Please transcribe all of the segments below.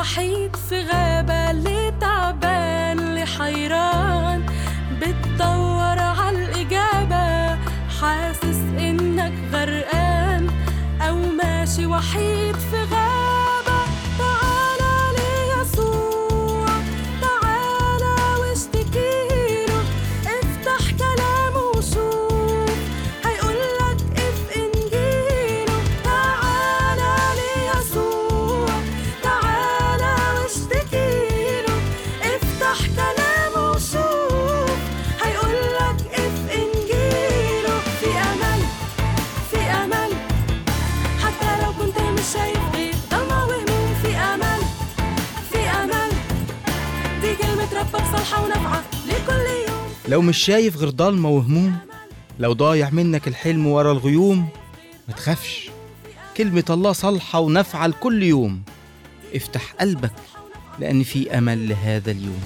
وحيد في غابة اللي تعبان اللي حيران بتدور عالإجابة حاسس إنك غرقان أو ماشي وحيد في غابة تعالى ليسوع تعالى واشتكيله افتح كلامه وشوف هيقولك اف انجيله تعالى ليسوع تعالى واشتكيله افتح كلامه وشوف هيقولك اف انجيله في امل في امل حتى لو كنت مش شايف غير ضلمة وهموم في امل في امل دي كلمة ربك صالحة ونافعة لكل يوم لو مش شايف غير ضلمة وهموم لو ضايع منك الحلم ورا الغيوم ما تخافش كلمة الله صالحة ونافعة لكل يوم افتح قلبك لأن في أمل لهذا اليوم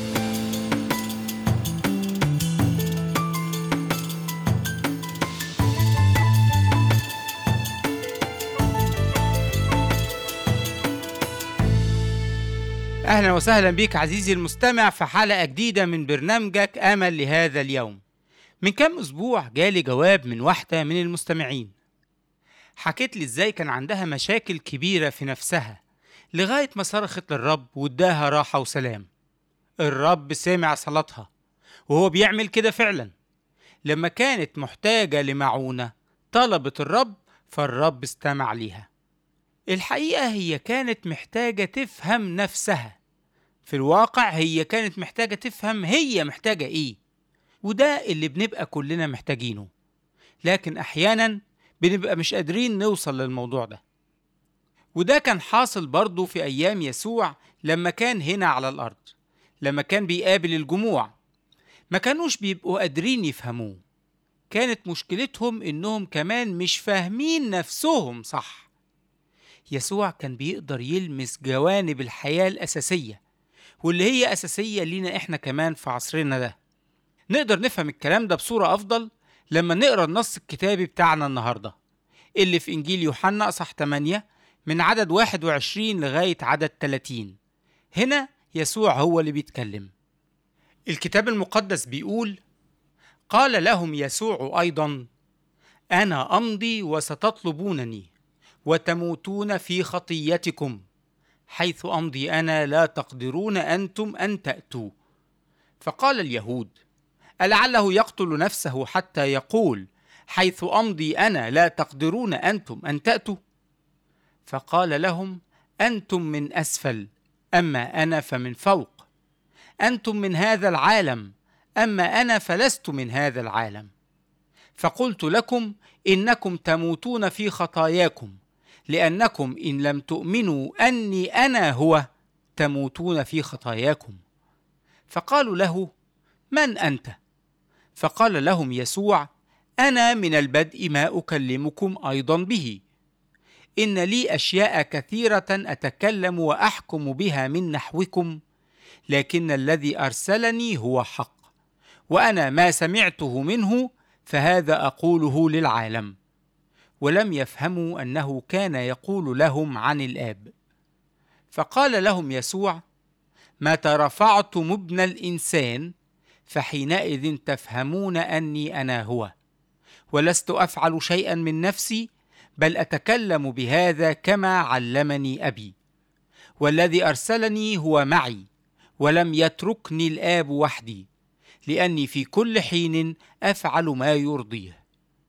أهلا وسهلا بك عزيزي المستمع في حلقة جديدة من برنامجك أمل لهذا اليوم من كام أسبوع جالي جواب من واحدة من المستمعين حكيت لي إزاي كان عندها مشاكل كبيرة في نفسها لغاية ما صرخت للرب واداها راحة وسلام الرب سمع صلاتها وهو بيعمل كده فعلا لما كانت محتاجة لمعونة طلبت الرب فالرب استمع ليها الحقيقة هي كانت محتاجة تفهم نفسها في الواقع هي كانت محتاجة تفهم هي محتاجة إيه وده اللي بنبقى كلنا محتاجينه لكن أحيانا بنبقى مش قادرين نوصل للموضوع ده وده كان حاصل برضه في أيام يسوع لما كان هنا على الأرض لما كان بيقابل الجموع ما كانوش بيبقوا قادرين يفهموه كانت مشكلتهم إنهم كمان مش فاهمين نفسهم صح يسوع كان بيقدر يلمس جوانب الحياة الأساسية واللي هي أساسية لينا إحنا كمان في عصرنا ده نقدر نفهم الكلام ده بصورة أفضل لما نقرأ النص الكتابي بتاعنا النهاردة اللي في إنجيل يوحنا أصح 8 من عدد 21 لغاية عدد 30 هنا يسوع هو اللي بيتكلم الكتاب المقدس بيقول قال لهم يسوع أيضا أنا أمضي وستطلبونني وتموتون في خطيتكم حيث امضي انا لا تقدرون انتم ان تاتوا فقال اليهود ألعله يقتل نفسه حتى يقول حيث امضي انا لا تقدرون انتم ان تاتوا فقال لهم انتم من اسفل اما انا فمن فوق انتم من هذا العالم اما انا فلست من هذا العالم فقلت لكم انكم تموتون في خطاياكم لأنكم إن لم تؤمنوا أني أنا هو تموتون في خطاياكم فقالوا له من أنت؟ فقال لهم يسوع أنا من البدء ما أكلمكم أيضا به إن لي أشياء كثيرة أتكلم وأحكم بها من نحوكم لكن الذي أرسلني هو حق وأنا ما سمعته منه فهذا أقوله للعالم ولم يفهموا انه كان يقول لهم عن الاب فقال لهم يسوع متى رفعتم ابن الانسان فحينئذ تفهمون اني انا هو ولست افعل شيئا من نفسي بل اتكلم بهذا كما علمني ابي والذي ارسلني هو معي ولم يتركني الاب وحدي لاني في كل حين افعل ما يرضيه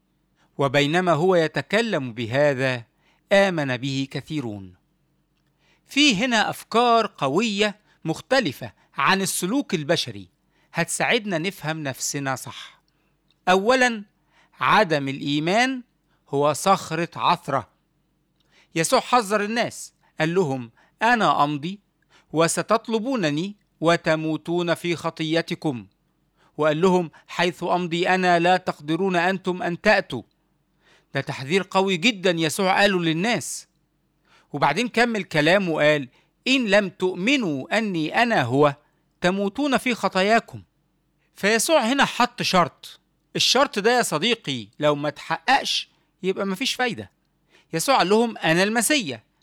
وبينما هو يتكلم بهذا امن به كثيرون في هنا افكار قويه مختلفه عن السلوك البشري هتساعدنا نفهم نفسنا صح اولا عدم الايمان هو صخره عثره يسوع حذر الناس قال لهم انا امضي وستطلبونني وتموتون في خطيتكم وقال لهم حيث امضي انا لا تقدرون انتم ان تاتوا ده تحذير قوي جدا يسوع قاله للناس وبعدين كمل كلامه وقال إن لم تؤمنوا أني أنا هو تموتون في خطاياكم فيسوع هنا حط شرط الشرط ده يا صديقي لو ما تحققش يبقى مفيش فايدة يسوع قال لهم أنا المسيا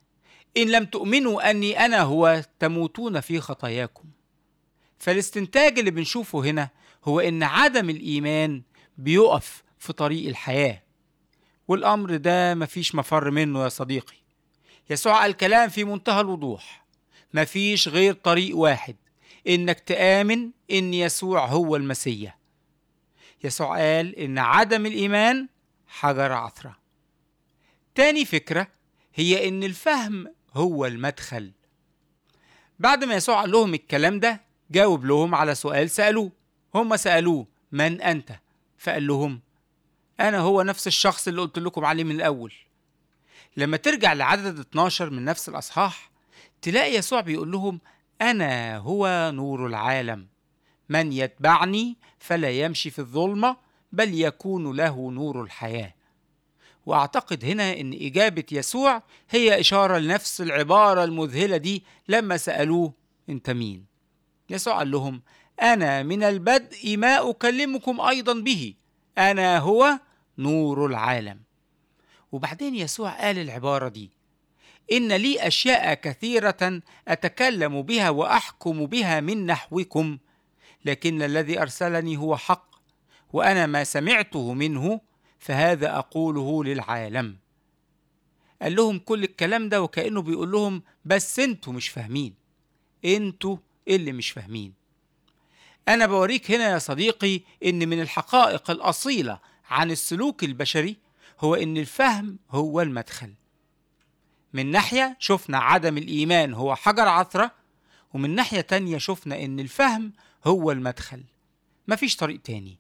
إن لم تؤمنوا أني أنا هو تموتون في خطاياكم فالاستنتاج اللي بنشوفه هنا هو إن عدم الإيمان بيقف في طريق الحياة والأمر ده مفيش مفر منه يا صديقي يسوع قال كلام في منتهى الوضوح مفيش غير طريق واحد إنك تآمن إن يسوع هو المسيح يسوع قال إن عدم الإيمان حجر عثرة تاني فكرة هي إن الفهم هو المدخل بعد ما يسوع قال لهم الكلام ده جاوب لهم على سؤال سألوه هم سألوه من أنت فقال لهم أنا هو نفس الشخص اللي قلت لكم عليه من الأول لما ترجع لعدد 12 من نفس الأصحاح تلاقي يسوع بيقول لهم أنا هو نور العالم من يتبعني فلا يمشي في الظلمة بل يكون له نور الحياة وأعتقد هنا إن إجابة يسوع هي إشارة لنفس العبارة المذهلة دي لما سألوه أنت مين؟ يسوع قال لهم أنا من البدء ما أكلمكم أيضا به أنا هو نور العالم وبعدين يسوع قال العبارة دي إن لي أشياء كثيرة أتكلم بها وأحكم بها من نحوكم لكن الذي أرسلني هو حق وأنا ما سمعته منه فهذا أقوله للعالم قال لهم كل الكلام ده وكأنه بيقول لهم بس انتوا مش فاهمين انتوا اللي مش فاهمين أنا بوريك هنا يا صديقي إن من الحقائق الأصيلة عن السلوك البشري هو إن الفهم هو المدخل من ناحية شفنا عدم الإيمان هو حجر عثرة ومن ناحية تانية شفنا إن الفهم هو المدخل مفيش طريق تاني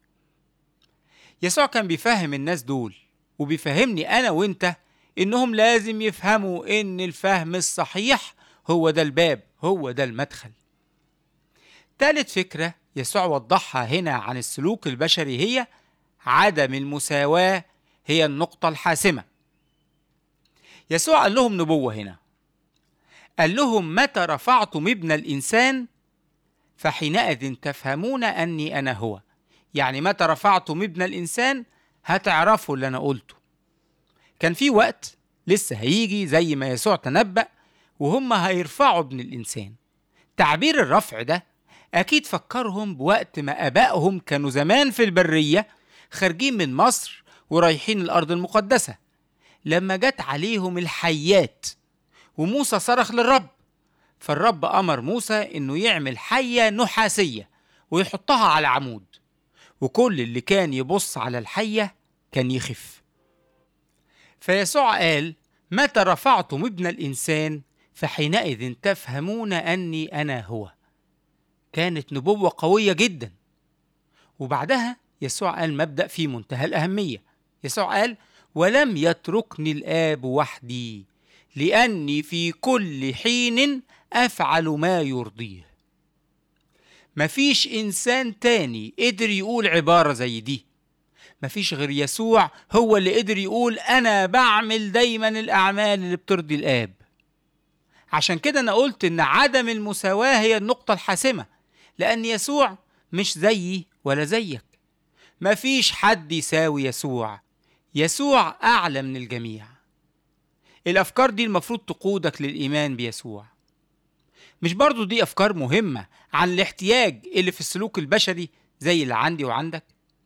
يسوع كان بيفهم الناس دول وبيفهمني أنا وإنت إنهم لازم يفهموا إن الفهم الصحيح هو ده الباب هو ده المدخل تالت فكرة يسوع وضحها هنا عن السلوك البشري هي عدم المساواة هي النقطة الحاسمة يسوع قال لهم نبوة هنا قال لهم متى رفعتم ابن الإنسان فحينئذ تفهمون أني أنا هو يعني متى رفعتم ابن الإنسان هتعرفوا اللي أنا قلته كان في وقت لسه هيجي زي ما يسوع تنبأ وهم هيرفعوا ابن الإنسان تعبير الرفع ده أكيد فكرهم بوقت ما آبائهم كانوا زمان في البرية خارجين من مصر ورايحين الأرض المقدسة لما جت عليهم الحيات وموسى صرخ للرب فالرب أمر موسى إنه يعمل حية نحاسية ويحطها على عمود وكل اللي كان يبص على الحية كان يخف فيسوع قال متى رفعتم ابن الإنسان فحينئذ تفهمون أني أنا هو كانت نبوة قوية جدا وبعدها يسوع قال مبدأ في منتهى الأهمية يسوع قال ولم يتركني الآب وحدي لأني في كل حين أفعل ما يرضيه مفيش إنسان تاني قدر يقول عبارة زي دي مفيش غير يسوع هو اللي قدر يقول أنا بعمل دايما الأعمال اللي بترضي الآب عشان كده أنا قلت إن عدم المساواة هي النقطة الحاسمة لأن يسوع مش زيي ولا زيك مفيش حد يساوي يسوع يسوع أعلى من الجميع الأفكار دي المفروض تقودك للإيمان بيسوع مش برضو دي أفكار مهمة عن الاحتياج اللي في السلوك البشري زي اللي عندي وعندك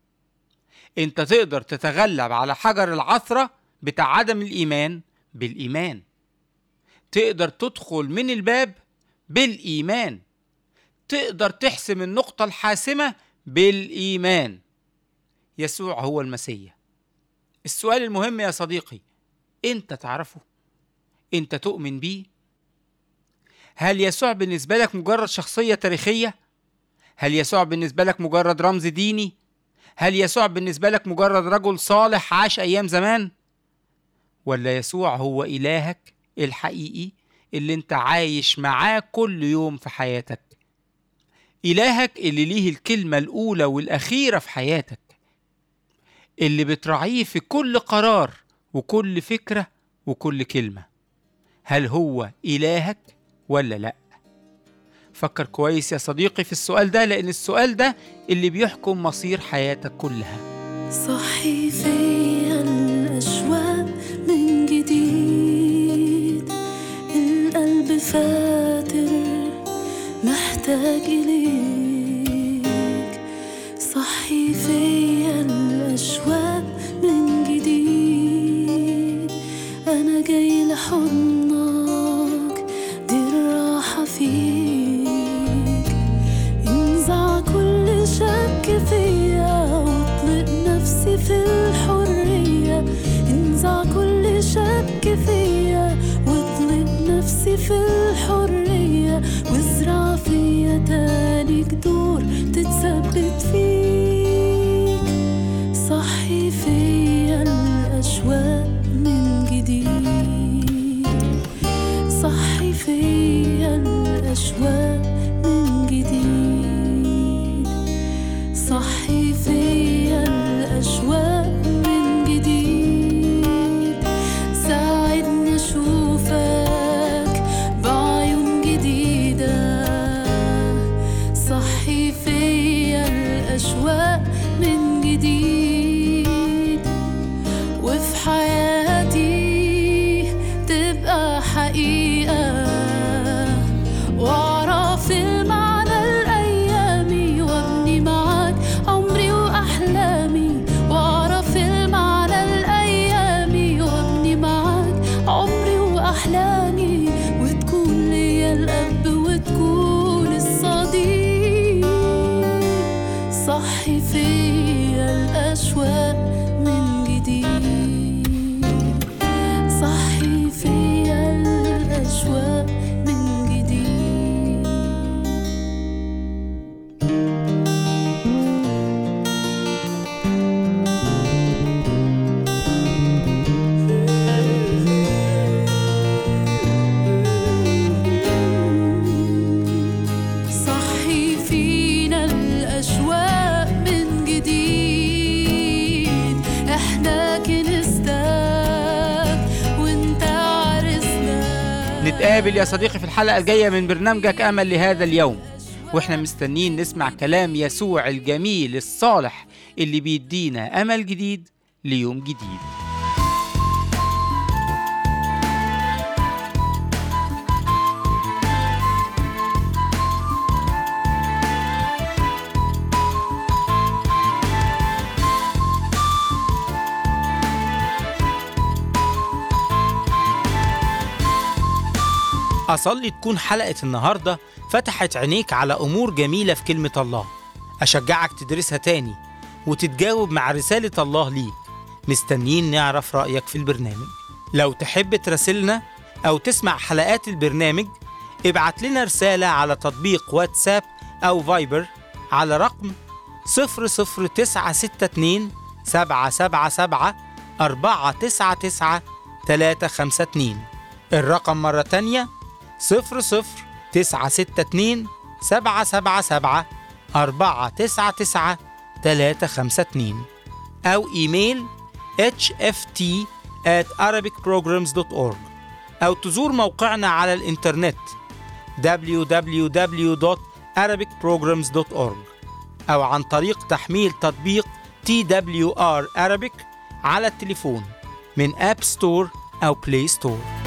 انت تقدر تتغلب على حجر العثرة بتاع عدم الإيمان بالإيمان تقدر تدخل من الباب بالإيمان تقدر تحسم النقطة الحاسمة بالإيمان يسوع هو المسيح السؤال المهم يا صديقي انت تعرفه انت تؤمن بيه هل يسوع بالنسبة لك مجرد شخصية تاريخية هل يسوع بالنسبة لك مجرد رمز ديني هل يسوع بالنسبة لك مجرد رجل صالح عاش أيام زمان ولا يسوع هو إلهك الحقيقي اللي انت عايش معاه كل يوم في حياتك إلهك اللي ليه الكلمة الأولى والأخيرة في حياتك اللي بتراعيه في كل قرار وكل فكرة وكل كلمة هل هو إلهك ولا لأ؟ فكر كويس يا صديقي في السؤال ده لأن السؤال ده اللي بيحكم مصير حياتك كلها صحي فيا الأشواق من جديد محتاج إليك صحي فيا الأشواق من جديد أنا جاي لحضنك دي الراحة فيك انزع كل شك فيا واطلق نفسي في الحرية انزع كل شك فيا واطلق نفسي في الحرية وازرع فيا تاني جذور تتثبت فيك صحي فيا الأشواق من جديد صحي فيا الأشواق من جديد صحي فيا الأشواق من جديد ساعدني أشوفك بعيون جديدة صحي فيا الأشواق من جديد وفي حياتي تبقى حقيقة وأعرف المعنى الأيامي وأبني معاك عمري وأحلامي وأعرف المعنى الأيامي وأبني معاك عمري وأحلامي وتكون ليا الأب وتكون الصديق صحي فيا الأشواق من جديد صحي فيا الأشواق من جديد صحي فينا الأشواق من جديد احنا كنستك وانت عرسنا نتقابل يا صديقي في الحلقة الجاية من برنامجك أمل لهذا اليوم واحنا مستنيين نسمع كلام يسوع الجميل الصالح اللي بيدينا أمل جديد ليوم جديد أصلي تكون حلقة النهاردة فتحت عينيك على أمور جميلة في كلمة الله أشجعك تدرسها تاني وتتجاوب مع رسالة الله ليك مستنيين نعرف رأيك في البرنامج لو تحب تراسلنا أو تسمع حلقات البرنامج ابعت لنا رسالة على تطبيق واتساب أو فايبر على رقم 00962 777 499 352 الرقم مرة تانية صفر صفر تسعة ستة اتنين سبعة سبعة سبعة أربعة تسعة تسعة تلاتة خمسة اتنين أو إيميل hft at arabicprograms.org أو تزور موقعنا على الإنترنت www.arabicprograms.org أو عن طريق تحميل تطبيق TWR Arabic على التليفون من أب ستور أو بلاي ستور